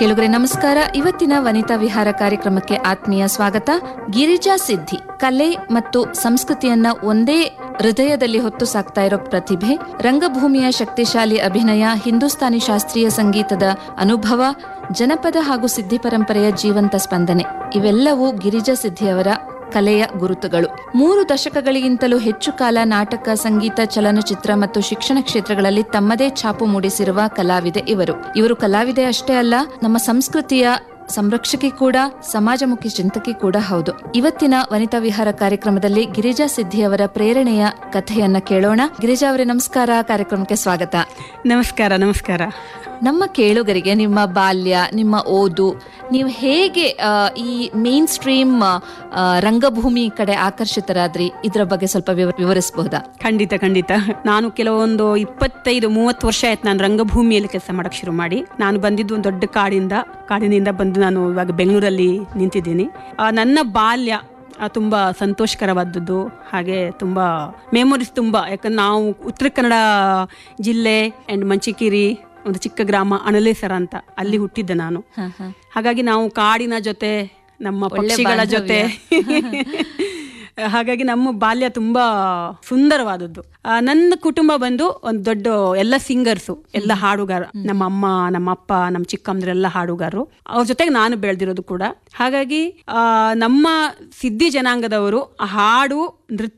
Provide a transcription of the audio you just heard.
ಕೇಳುಗರೆ ನಮಸ್ಕಾರ ಇವತ್ತಿನ ವನಿತಾ ವಿಹಾರ ಕಾರ್ಯಕ್ರಮಕ್ಕೆ ಆತ್ಮೀಯ ಸ್ವಾಗತ ಗಿರಿಜಾ ಸಿದ್ಧಿ ಕಲೆ ಮತ್ತು ಸಂಸ್ಕೃತಿಯನ್ನ ಒಂದೇ ಹೃದಯದಲ್ಲಿ ಹೊತ್ತು ಸಾಕ್ತಾ ಇರೋ ಪ್ರತಿಭೆ ರಂಗಭೂಮಿಯ ಶಕ್ತಿಶಾಲಿ ಅಭಿನಯ ಹಿಂದೂಸ್ತಾನಿ ಶಾಸ್ತ್ರೀಯ ಸಂಗೀತದ ಅನುಭವ ಜನಪದ ಹಾಗೂ ಸಿದ್ಧಿ ಪರಂಪರೆಯ ಜೀವಂತ ಸ್ಪಂದನೆ ಇವೆಲ್ಲವೂ ಗಿರಿಜಾ ಸಿದ್ಧಿಯವರ ಕಲೆಯ ಗುರುತುಗಳು ಮೂರು ದಶಕಗಳಿಗಿಂತಲೂ ಹೆಚ್ಚು ಕಾಲ ನಾಟಕ ಸಂಗೀತ ಚಲನಚಿತ್ರ ಮತ್ತು ಶಿಕ್ಷಣ ಕ್ಷೇತ್ರಗಳಲ್ಲಿ ತಮ್ಮದೇ ಛಾಪು ಮೂಡಿಸಿರುವ ಕಲಾವಿದೆ ಇವರು ಇವರು ಕಲಾವಿದೆ ಅಷ್ಟೇ ಅಲ್ಲ ನಮ್ಮ ಸಂಸ್ಕೃತಿಯ ಸಂರಕ್ಷಕಿ ಕೂಡ ಸಮಾಜಮುಖಿ ಚಿಂತಕಿ ಕೂಡ ಹೌದು ಇವತ್ತಿನ ವನಿತಾ ವಿಹಾರ ಕಾರ್ಯಕ್ರಮದಲ್ಲಿ ಗಿರಿಜಾ ಸಿದ್ಧಿಯವರ ಪ್ರೇರಣೆಯ ಕಥೆಯನ್ನ ಕೇಳೋಣ ಗಿರಿಜಾ ಅವರೇ ನಮಸ್ಕಾರ ಕಾರ್ಯಕ್ರಮಕ್ಕೆ ಸ್ವಾಗತ ನಮಸ್ಕಾರ ನಮಸ್ಕಾರ ನಮ್ಮ ಕೇಳುಗರಿಗೆ ನಿಮ್ಮ ಬಾಲ್ಯ ನಿಮ್ಮ ಓದು ನೀವು ಹೇಗೆ ಆ, ಈ ಮೇನ್ ಸ್ಟ್ರೀಮ್ ಆ, ರಂಗಭೂಮಿ ಕಡೆ ಆಕರ್ಷಿತರಾದ್ರಿ ಇದರ ಬಗ್ಗೆ ಸ್ವಲ್ಪ ವಿವ- ವಿವರಿಸಬಹುದಾ ಖಂಡಿತ ಖಂಡಿತ ನಾನು ಕೆಲವೊಂದು ಇಪ್ಪತ್ತೈದು ಮೂವತ್ತು ವರ್ಷ ಆಯ್ತು ನಾನು ರಂಗಭೂಮಿಯಲ್ಲಿ ಕೆಲಸ ಮಾಡಕ್ ಶುರು ಮಾಡಿ ನಾನು ಬಂದಿದ್ದು ಒಂದು ದೊಡ್ಡ ಕಾಡಿಂದ ಕಾಡಿನಿಂದ ಬಂದು ನಾನು ಇವಾಗ ಬೆಂಗಳೂರಲ್ಲಿ ನಿಂತಿದ್ದೀನಿ ಆ, ನನ್ನ ಬಾಲ್ಯ ಆ, ತುಂಬ ಸಂತೋಷಕರವಾದದ್ದು ಹಾಗೆ ತುಂಬ ಮೆಮೊರೀಸ್ ತುಂಬ ಯಾಕಂದ್ರೆ ನಾವು ಉತ್ತರ ಕನ್ನಡ ಜಿಲ್ಲೆ ಆ್ಯಂಡ್ ಮಂಚಿಕೇರಿ ಒಂದು ಚಿಕ್ಕ ಗ್ರಾಮ ಅಣಲೇಸರ ಅಂತ ಅಲ್ಲಿ ಹುಟ್ಟಿದ್ದೆ ನಾನು ಹಾಗಾಗಿ ನಾವು ಕಾಡಿನ ಜೊತೆ ನಮ್ಮ ಪಕ್ಷಿಗಳ ಜೊತೆ ಹಾಗಾಗಿ ನಮ್ಮ ಬಾಲ್ಯ ತುಂಬಾ ಸುಂದರವಾದದ್ದು ಆ, ನನ್ನ ಕುಟುಂಬ ಬಂದು ಒಂದು ದೊಡ್ಡ ಎಲ್ಲ ಸಿಂಗರ್ಸು ಎಲ್ಲ ಹಾಡುಗಾರ ನಮ್ಮ ಅಮ್ಮ ನಮ್ಮ ಅಪ್ಪ ನಮ್ಮ ಚಿಕ್ಕಮ್ಮದ್ರೆಲ್ಲ ಹಾಡುಗಾರರು ಅವ್ರ ಜೊತೆಗೆ ನಾನು ಬೆಳೆದಿರೋದು ಕೂಡ ಹಾಗಾಗಿ ಆ, ನಮ್ಮ ಸಿದ್ಧಿ ಜನಾಂಗದವರು ಹಾಡು ನೃತ್ಯ